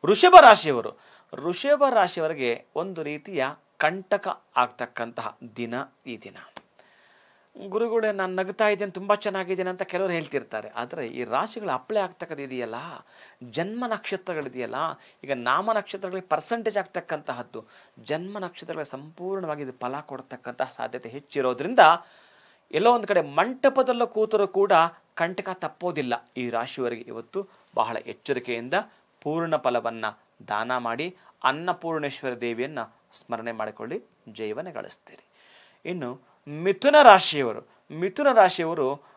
ವೃಷಭ ರಾಶಿಯವರು ವೃಷಭ ರಾಶಿಯವರಿಗೆ ಒಂದು ರೀತಿಯ ಕಂಟಕ ಆಗ್ತಕ್ಕಂತಹ ದಿನ ಈ ದಿನ ಗುರುಗಳೇ ನಾನು ನಗ್ತಾ ಇದ್ದೇನೆ ತುಂಬ ಚೆನ್ನಾಗಿದ್ದೇನೆ ಅಂತ ಕೆಲವರು ಹೇಳ್ತಿರ್ತಾರೆ ಆದರೆ ಈ ರಾಶಿಗಳು ಅಪ್ಲೈ ಆಗ್ತಕ್ಕದ್ದು ಇದೆಯಲ್ಲ ಜನ್ಮ ನಕ್ಷತ್ರಗಳಿದೆಯಲ್ಲ ಈಗ ನಾಮ ನಕ್ಷತ್ರಗಳಿಗೆ ಪರ್ಸೆಂಟೇಜ್ ಆಗ್ತಕ್ಕಂತಹದ್ದು ಜನ್ಮ ನಕ್ಷತ್ರಗಳಿಗೆ ಸಂಪೂರ್ಣವಾಗಿ ಇದು ಫಲ ಕೊಡ್ತಕ್ಕಂತಹ ಸಾಧ್ಯತೆ ಹೆಚ್ಚಿರೋದ್ರಿಂದ ಎಲ್ಲೋ ಒಂದು ಕಡೆ ಮಂಟಪದಲ್ಲೂ ಕೂತರೂ ಕೂಡ ಕಂಟಕ ತಪ್ಪೋದಿಲ್ಲ ಈ ರಾಶಿಯವರಿಗೆ ಇವತ್ತು ಬಹಳ ಎಚ್ಚರಿಕೆಯಿಂದ ಪೂರ್ಣ ಫಲವನ್ನು ದಾನ ಮಾಡಿ ಅನ್ನಪೂರ್ಣೇಶ್ವರ ದೇವಿಯನ್ನು ಸ್ಮರಣೆ ಮಾಡಿಕೊಳ್ಳಿ ಜೈವನೆ ಗಳಿಸ್ತೀರಿ ಇನ್ನು ಮಿಥುನ ರಾಶಿಯವರು ಮಿಥುನ ರಾಶಿಯವರು